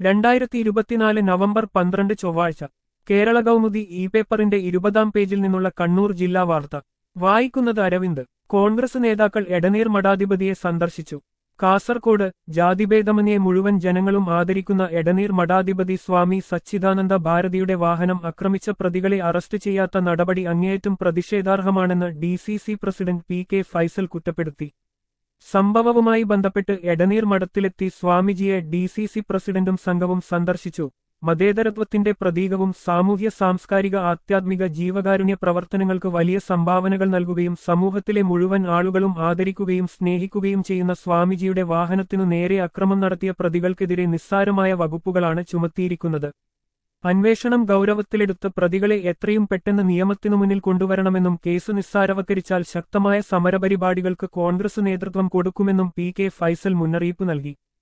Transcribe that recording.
രണ്ടായിരത്തി ഇരുപത്തിനാല് നവംബർ പന്ത്രണ്ട് ചൊവ്വാഴ്ച കേരള കൗമുദി ഇ പേപ്പറിന്റെ ഇരുപതാം പേജിൽ നിന്നുള്ള കണ്ണൂർ ജില്ലാ വാർത്ത വായിക്കുന്നത് അരവിന്ദ് കോൺഗ്രസ് നേതാക്കൾ എടനീർ മഠാധിപതിയെ സന്ദർശിച്ചു കാസർകോട് ജാതിഭേദമന്യെ മുഴുവൻ ജനങ്ങളും ആദരിക്കുന്ന എടനീർ മഠാധിപതി സ്വാമി സച്ചിദാനന്ദ ഭാരതിയുടെ വാഹനം ആക്രമിച്ച പ്രതികളെ അറസ്റ്റ് ചെയ്യാത്ത നടപടി അങ്ങേയറ്റം പ്രതിഷേധാർഹമാണെന്ന് D C C president P K Faisal കുറ്റപ്പെടുത്തി സംഭവവുമായി ബന്ധപ്പെട്ട് എടനീർ മഠത്തിലെത്തി സ്വാമിജിയെ ഡി സി സി പ്രസിഡന്റും സംഘവും സന്ദർശിച്ചു മതേതരത്വത്തിന്റെ പ്രതീകവും സാമൂഹ്യ സാംസ്കാരിക ആധ്യാത്മിക ജീവകാരുണ്യ പ്രവർത്തനങ്ങൾക്ക് വലിയ സംഭാവനകൾ നൽകുകയും സമൂഹത്തിലെ മുഴുവൻ ആളുകളും ആദരിക്കുകയും സ്നേഹിക്കുകയും ചെയ്യുന്ന സ്വാമിജിയുടെ വാഹനത്തിനു നേരെ അക്രമം നടത്തിയ പ്രതികൾക്കെതിരെ നിസ്സാരമായ വകുപ്പുകളാണ് ചുമത്തിയിരിക്കുന്നത് അന്വേഷണം ഗൗരവത്തിലെടുത്ത് പ്രതികളെ എത്രയും പെട്ടെന്ന് നിയമത്തിനു മുന്നിൽ കൊണ്ടുവരണമെന്നും കേസ് നിസ്സാരവത്കരിച്ചാൽ ശക്തമായ സമരപരിപാടികൾക്ക് കോൺഗ്രസ് നേതൃത്വം കൊടുക്കുമെന്നും പി കെ ഫൈസൽ മുന്നറിയിപ്പ് നൽകി